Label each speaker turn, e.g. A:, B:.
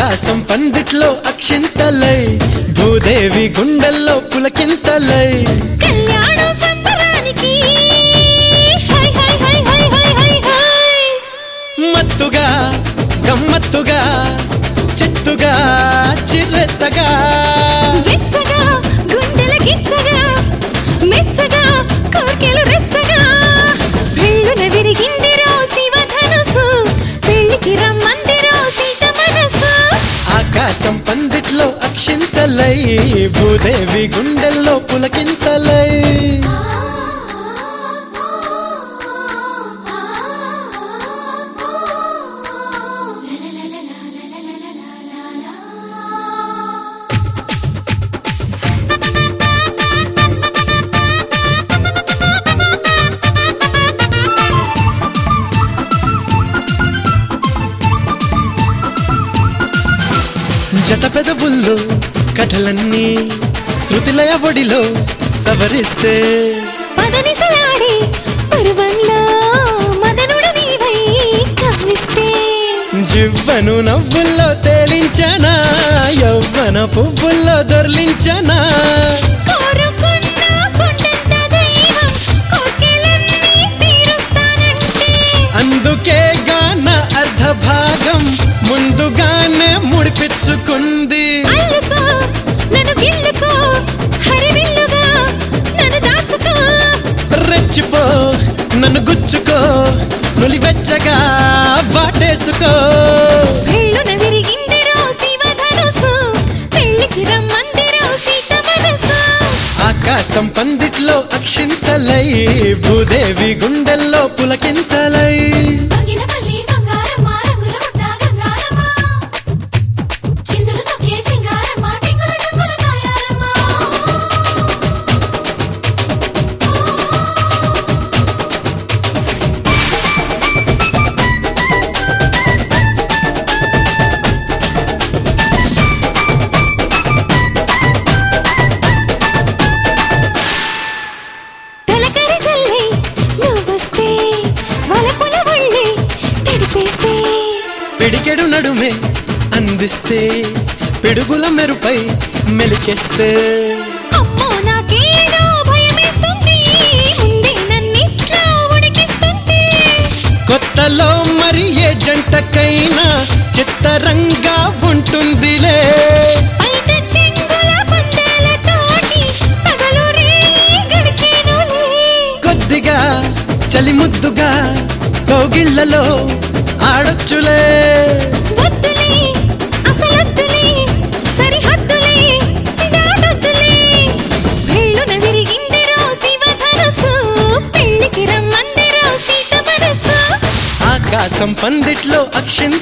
A: ఆకాశం పందిట్లో అక్షింతలై భూదేవి గుండెల్లో పులకింతలై
B: కళ్యాణం సంబరానికి హై హై హై హై హై హై హై
A: మత్తుగా గమ్మత్తుగా చిత్తుగా చిరెత్తగా
B: వెచ్చగా గుండెల గిచ్చగా మెచ్చగా కోర్కెలు రెచ్చగా పెళ్ళున విరిగిందిరో శివధనుసు పెళ్ళికి రమ్మందిరో సీత మనసు
A: ఆకాశం పందిట్లో అక్షింతలై భూదేవి గుండెల్లో పులకింతలై జత పెదవుల్లో కథలన్నీ శృతిలయ ఒడిలో సవరిస్తే
B: పదనిసలాడే పరువంలో మదనుడు నీవై కవ్విస్తే
A: జివ్వను నవ్వుల్లో తేలించనా యవ్వన పువ్వుల్లో దొర్లించనా
B: కోరుకున్న కొండంత దైవం కోర్కెలన్నీ తీరుస్తానంటే
A: అందుకే గాన అర్ధ భాగం ముందుగానే ముడిపించుకుంది
B: అల్లుకో నన్ను గిల్లుకో హరివిల్లుగా నన్ను దాచుకో
A: రెచ్చిపో నన్ను గుచ్చుకో నులివెచ్చగా వాటేసుకో
B: పెళ్ళున విరిగిందిరో శివధనుసు పెళ్ళికి రమ్మందిరో సీత మనసు
A: ఆకాశం పందిట్లో అక్షింతలై భూదేవి గుండెల్లో పులకింతలై
C: బంగినపల్లి బంగారమ్మ రంగుల పుట్ట గంగారమ్మ చిందులు తొక్కే సింగారమ్మ టింగుల టింగుల తాయారమ్మ
B: తొలకరి జల్లి నువ్వొస్తే వలపుల ఒళ్ళి తడిపేస్తే
A: పిడికెడు నడుమే అందిస్తే పిడుగుల మెరుపై మెలికేస్తే
B: అమ్మో నాకేదో భయమేస్తుంది ముందే నన్నిట్లో ఉడికిస్తుంది
A: కొత్తలో మరి ఏ జంటకైనా చిత్తరంగా ఉంటుందిలే
B: బయట చెంగుల పందాలతోటి పగలు రేయి గడిచేనులే
A: కొద్దిగా చలిముద్దుగా కౌగిళ్లలో ఆడొచ్చులే
B: వద్దులే అసలొద్దులే సరిహద్దులే దాటొద్దులే పెళ్ళున విరిగిందిరో శివధనుసు పెళ్ళికి రమ్మందిరో సీత మనసు
A: ఆకాశం పందిట్లో అక్షింత